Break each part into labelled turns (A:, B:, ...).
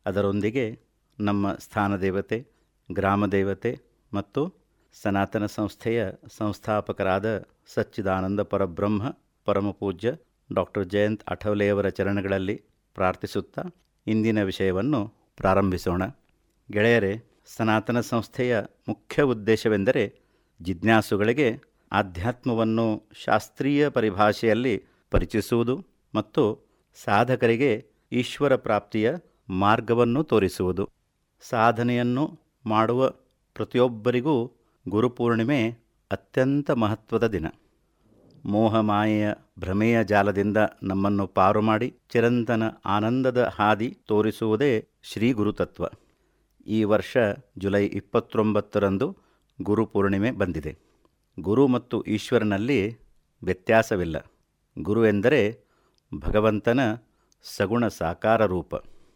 A: ಅದರೊಂದಿಗೆ ನಮ್ಮ ಸ್ಥಾನದೇವತೆ ಗ್ರಾಮದೇವತೆ ಮತ್ತು ಸನಾತನ ಸಂಸ್ಥೆಯ ಸಂಸ್ಥಾಪಕರಾದ ಸಚ್ಚಿದಾನಂದ ಪರಬ್ರಹ್ಮ ಪರಮಪೂಜ್ಯ ಡಾಕ್ಟರ್ ಜಯಂತ್ ಅಠವಲೆಯವರ ಚರಣಗಳಲ್ಲಿ ಪ್ರಾರ್ಥಿಸುತ್ತಾ ಇಂದಿನ ವಿಷಯವನ್ನು ಪ್ರಾರಂಭಿಸೋಣ ಗೆಳೆಯರೇ ಸನಾತನ ಸಂಸ್ಥೆಯ ಮುಖ್ಯ ಉದ್ದೇಶವೆಂದರೆ ಜಿಜ್ಞಾಸುಗಳಿಗೆ ಆಧ್ಯಾತ್ಮವನ್ನು ಶಾಸ್ತ್ರೀಯ ಪರಿಭಾಷೆಯಲ್ಲಿ ಪರಿಚಯಿಸುವುದು ಮತ್ತು ಸಾಧಕರಿಗೆ ಈಶ್ವರ ಪ್ರಾಪ್ತಿಯ ಮಾರ್ಗವನ್ನು ತೋರಿಸುವುದು ಸಾಧನೆಯನ್ನು ಮಾಡುವ ಪ್ರತಿಯೊಬ್ಬರಿಗೂ ಗುರುಪೂರ್ಣಿಮೆ ಅತ್ಯಂತ ಮಹತ್ವದ ದಿನ ಮೋಹಮಾಯೆಯ ಭ್ರಮೆಯ ಜಾಲದಿಂದ ನಮ್ಮನ್ನು ಪಾರು ಮಾಡಿ ಚಿರಂತನ ಆನಂದದ ಹಾದಿ ತೋರಿಸುವುದೇ ಶ್ರೀ ಗುರುತತ್ವ ಈ ವರ್ಷ ಜುಲೈ ಇಪ್ಪತ್ತೊಂಬತ್ತರಂದು ಗುರುಪೂರ್ಣಿಮೆ ಬಂದಿದೆ ಗುರು ಮತ್ತು ಈಶ್ವರನಲ್ಲಿ ವ್ಯತ್ಯಾಸವಿಲ್ಲ ಗುರು ಎಂದರೆ ಭಗವಂತನ ಸಗುಣ ಸಾಕಾರ ರೂಪ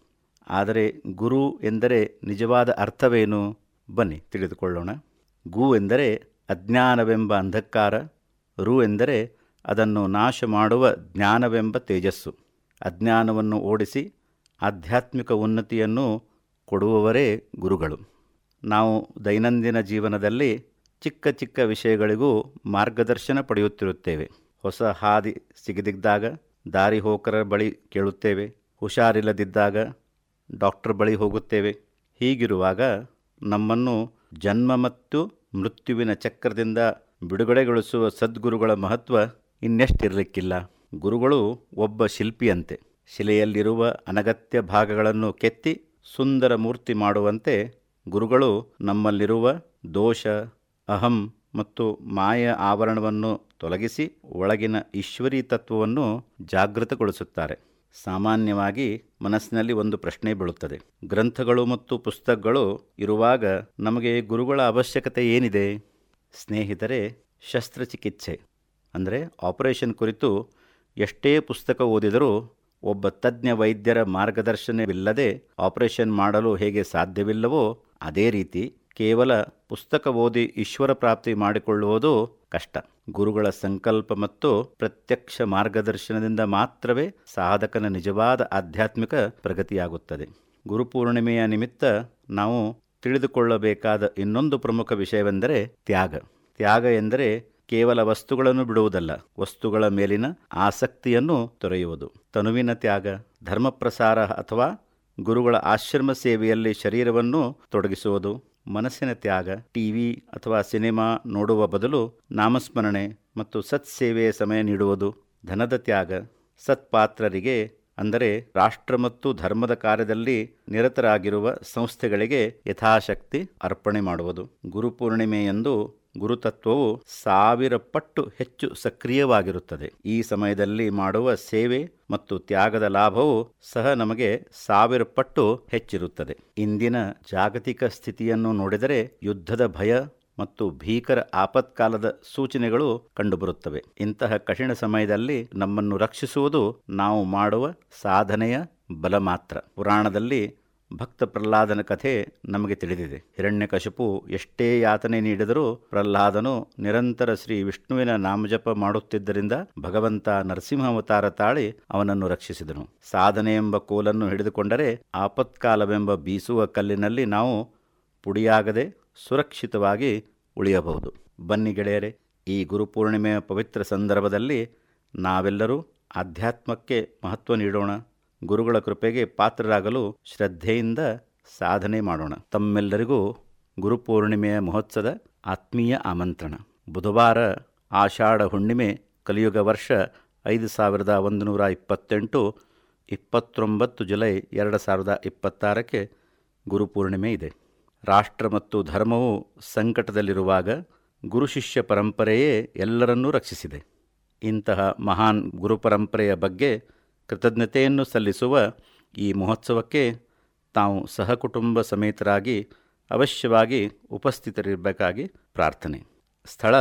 A: ಆದರೆ ಗುರು ಎಂದರೆ ನಿಜವಾದ ಅರ್ಥವೇನು ಬನ್ನಿ ತಿಳಿದುಕೊಳ್ಳೋಣ ಗು ಎಂದರೆ ಅಜ್ಞಾನವೆಂಬ ಅಂಧಕಾರ ರು ಎಂದರೆ ಅದನ್ನು ನಾಶ ಮಾಡುವ ಜ್ಞಾನವೆಂಬ ತೇಜಸ್ಸು ಅಜ್ಞಾನವನ್ನು ಓಡಿಸಿ ಆಧ್ಯಾತ್ಮಿಕ ಉನ್ನತಿಯನ್ನು ಕೊಡುವವರೇ ಗುರುಗಳು ನಾವು ದೈನಂದಿನ ಜೀವನದಲ್ಲಿ ಚಿಕ್ಕ ಚಿಕ್ಕ ವಿಷಯಗಳಿಗೂ ಮಾರ್ಗದರ್ಶನ ಪಡೆಯುತ್ತಿರುತ್ತೇವೆ ಹೊಸ ಹಾದಿ ಸಿಗದಿದ್ದಾಗ ದಾರಿ ಹೋಕರ ಬಳಿ ಕೇಳುತ್ತೇವೆ ಹುಷಾರಿಲ್ಲದಿದ್ದಾಗ ಡಾಕ್ಟರ್ ಬಳಿ ಹೋಗುತ್ತೇವೆ ಹೀಗಿರುವಾಗ ನಮ್ಮನ್ನು ಜನ್ಮ ಮತ್ತು ಮೃತ್ಯುವಿನ ಚಕ್ರದಿಂದ ಬಿಡುಗಡೆಗೊಳಿಸುವ ಸದ್ಗುರುಗಳ ಮಹತ್ವ ಇನ್ನೆಷ್ಟಿರಲಿಕ್ಕಿಲ್ಲ ಗುರುಗಳು ಒಬ್ಬ ಶಿಲ್ಪಿಯಂತೆ ಶಿಲೆಯಲ್ಲಿರುವ ಅನಗತ್ಯ ಭಾಗಗಳನ್ನು ಕೆತ್ತಿ ಸುಂದರ ಮೂರ್ತಿ ಮಾಡುವಂತೆ ಗುರುಗಳು ನಮ್ಮಲ್ಲಿರುವ ದೋಷ ಅಹಂ ಮತ್ತು ಮಾಯ ಆವರಣವನ್ನು ತೊಲಗಿಸಿ ಒಳಗಿನ ಈಶ್ವರಿ ತತ್ವವನ್ನು ಜಾಗೃತಗೊಳಿಸುತ್ತಾರೆ ಸಾಮಾನ್ಯವಾಗಿ ಮನಸ್ಸಿನಲ್ಲಿ ಒಂದು ಪ್ರಶ್ನೆ ಬೀಳುತ್ತದೆ ಗ್ರಂಥಗಳು ಮತ್ತು ಪುಸ್ತಕಗಳು ಇರುವಾಗ ನಮಗೆ ಗುರುಗಳ ಅವಶ್ಯಕತೆ ಏನಿದೆ ಸ್ನೇಹಿತರೆ ಶಸ್ತ್ರಚಿಕಿತ್ಸೆ ಅಂದರೆ ಆಪರೇಷನ್ ಕುರಿತು ಎಷ್ಟೇ ಪುಸ್ತಕ ಓದಿದರೂ ಒಬ್ಬ ತಜ್ಞ ವೈದ್ಯರ ಮಾರ್ಗದರ್ಶನವಿಲ್ಲದೆ ಆಪರೇಷನ್ ಮಾಡಲು ಹೇಗೆ ಸಾಧ್ಯವಿಲ್ಲವೋ ಅದೇ ರೀತಿ ಕೇವಲ ಪುಸ್ತಕ ಓದಿ ಈಶ್ವರ ಪ್ರಾಪ್ತಿ ಮಾಡಿಕೊಳ್ಳುವುದು ಕಷ್ಟ ಗುರುಗಳ ಸಂಕಲ್ಪ ಮತ್ತು ಪ್ರತ್ಯಕ್ಷ ಮಾರ್ಗದರ್ಶನದಿಂದ ಮಾತ್ರವೇ ಸಾಧಕನ ನಿಜವಾದ ಆಧ್ಯಾತ್ಮಿಕ ಪ್ರಗತಿಯಾಗುತ್ತದೆ ಗುರುಪೂರ್ಣಿಮೆಯ ನಿಮಿತ್ತ ನಾವು ತಿಳಿದುಕೊಳ್ಳಬೇಕಾದ ಇನ್ನೊಂದು ಪ್ರಮುಖ ವಿಷಯವೆಂದರೆ ತ್ಯಾಗ ತ್ಯಾಗ ಎಂದರೆ ಕೇವಲ ವಸ್ತುಗಳನ್ನು ಬಿಡುವುದಲ್ಲ ವಸ್ತುಗಳ ಮೇಲಿನ ಆಸಕ್ತಿಯನ್ನು ತೊರೆಯುವುದು ತನುವಿನ ತ್ಯಾಗ ಧರ್ಮಪ್ರಸಾರ ಅಥವಾ ಗುರುಗಳ ಆಶ್ರಮ ಸೇವೆಯಲ್ಲಿ ಶರೀರವನ್ನು ತೊಡಗಿಸುವುದು ಮನಸ್ಸಿನ ತ್ಯಾಗ ಟಿವಿ ಅಥವಾ ಸಿನಿಮಾ ನೋಡುವ ಬದಲು ನಾಮಸ್ಮರಣೆ ಮತ್ತು ಸತ್ಸೇವೆಯ ಸಮಯ ನೀಡುವುದು ಧನದ ತ್ಯಾಗ ಸತ್ಪಾತ್ರರಿಗೆ ಅಂದರೆ ರಾಷ್ಟ್ರ ಮತ್ತು ಧರ್ಮದ ಕಾರ್ಯದಲ್ಲಿ ನಿರತರಾಗಿರುವ ಸಂಸ್ಥೆಗಳಿಗೆ ಯಥಾಶಕ್ತಿ ಅರ್ಪಣೆ ಮಾಡುವುದು ಗುರುಪೂರ್ಣಿಮೆಯಂದು ಗುರುತತ್ವವು ಸಾವಿರ ಪಟ್ಟು ಹೆಚ್ಚು ಸಕ್ರಿಯವಾಗಿರುತ್ತದೆ ಈ ಸಮಯದಲ್ಲಿ ಮಾಡುವ ಸೇವೆ ಮತ್ತು ತ್ಯಾಗದ ಲಾಭವು ಸಹ ನಮಗೆ ಸಾವಿರ ಪಟ್ಟು ಹೆಚ್ಚಿರುತ್ತದೆ ಇಂದಿನ ಜಾಗತಿಕ ಸ್ಥಿತಿಯನ್ನು ನೋಡಿದರೆ ಯುದ್ಧದ ಭಯ ಮತ್ತು ಭೀಕರ ಆಪತ್ಕಾಲದ ಸೂಚನೆಗಳು ಕಂಡುಬರುತ್ತವೆ ಇಂತಹ ಕಠಿಣ ಸಮಯದಲ್ಲಿ ನಮ್ಮನ್ನು ರಕ್ಷಿಸುವುದು ನಾವು ಮಾಡುವ ಸಾಧನೆಯ ಬಲ ಮಾತ್ರ ಪುರಾಣದಲ್ಲಿ ಭಕ್ತ ಪ್ರಹ್ಲಾದನ ಕಥೆ ನಮಗೆ ತಿಳಿದಿದೆ ಹಿರಣ್ಯಕಶಿಪು ಎಷ್ಟೇ ಯಾತನೆ ನೀಡಿದರೂ ಪ್ರಹ್ಲಾದನು ನಿರಂತರ ಶ್ರೀ ವಿಷ್ಣುವಿನ ನಾಮಜಪ ಮಾಡುತ್ತಿದ್ದರಿಂದ ಭಗವಂತ ನರಸಿಂಹಾವತಾರ ತಾಳಿ ಅವನನ್ನು ರಕ್ಷಿಸಿದನು ಸಾಧನೆ ಎಂಬ ಕೋಲನ್ನು ಹಿಡಿದುಕೊಂಡರೆ ಆಪತ್ಕಾಲವೆಂಬ ಬೀಸುವ ಕಲ್ಲಿನಲ್ಲಿ ನಾವು ಪುಡಿಯಾಗದೆ ಸುರಕ್ಷಿತವಾಗಿ ಉಳಿಯಬಹುದು ಬನ್ನಿ ಗೆಳೆಯರೆ ಈ ಗುರುಪೂರ್ಣಿಮೆಯ ಪವಿತ್ರ ಸಂದರ್ಭದಲ್ಲಿ ನಾವೆಲ್ಲರೂ ಆಧ್ಯಾತ್ಮಕ್ಕೆ ಮಹತ್ವ ನೀಡೋಣ ಗುರುಗಳ ಕೃಪೆಗೆ ಪಾತ್ರರಾಗಲು ಶ್ರದ್ಧೆಯಿಂದ ಸಾಧನೆ ಮಾಡೋಣ ತಮ್ಮೆಲ್ಲರಿಗೂ ಗುರುಪೂರ್ಣಿಮೆಯ ಮಹೋತ್ಸವದ ಆತ್ಮೀಯ ಆಮಂತ್ರಣ ಬುಧವಾರ ಆಷಾಢ ಹುಣ್ಣಿಮೆ ಕಲಿಯುಗ ವರ್ಷ ಐದು ಸಾವಿರದ ಒಂದು ನೂರ ಇಪ್ಪತ್ತೆಂಟು ಇಪ್ಪತ್ತೊಂಬತ್ತು ಜುಲೈ ಎರಡು ಸಾವಿರದ ಇಪ್ಪತ್ತಾರಕ್ಕೆ ಗುರುಪೂರ್ಣಿಮೆ ಇದೆ ರಾಷ್ಟ್ರ ಮತ್ತು ಧರ್ಮವು ಸಂಕಟದಲ್ಲಿರುವಾಗ ಗುರು ಶಿಷ್ಯ ಪರಂಪರೆಯೇ ಎಲ್ಲರನ್ನೂ ರಕ್ಷಿಸಿದೆ ಇಂತಹ ಮಹಾನ್ ಗುರುಪರಂಪರೆಯ ಬಗ್ಗೆ ಕೃತಜ್ಞತೆಯನ್ನು ಸಲ್ಲಿಸುವ ಈ ಮಹೋತ್ಸವಕ್ಕೆ ತಾವು ಸಹಕುಟುಂಬ ಸಮೇತರಾಗಿ ಅವಶ್ಯವಾಗಿ ಉಪಸ್ಥಿತರಿರಬೇಕಾಗಿ ಪ್ರಾರ್ಥನೆ ಸ್ಥಳ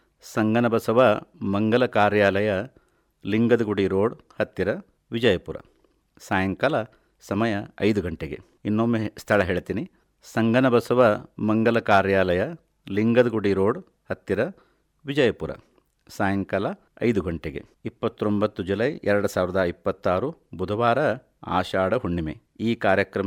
A: ಸಂಗನಬಸವ ಮಂಗಲ ಕಾರ್ಯಾಲಯ ಲಿಂಗದಗುಡಿ ರೋಡ್ ಹತ್ತಿರ ವಿಜಯಪುರ ಸಾಯಂಕಾಲ ಸಮಯ ಐದು ಗಂಟೆಗೆ ಇನ್ನೊಮ್ಮೆ ಸ್ಥಳ ಹೇಳ್ತೀನಿ ಸಂಗನಬಸವ ಮಂಗಲ ಕಾರ್ಯಾಲಯ ಲಿಂಗದಗುಡಿ ರೋಡ್ ಹತ್ತಿರ ವಿಜಯಪುರ ಸಾಯಂಕಾಲ ಐದು ಗಂಟೆಗೆ ಇಪ್ಪತ್ತೊಂಬತ್ತು ಜುಲೈ ಎರಡು ಸಾವಿರದ ಇಪ್ಪತ್ತಾರು ಬುಧವಾರ ಆಷಾಢ ಹುಣ್ಣಿಮೆ ಈ ಕಾರ್ಯಕ್ರಮ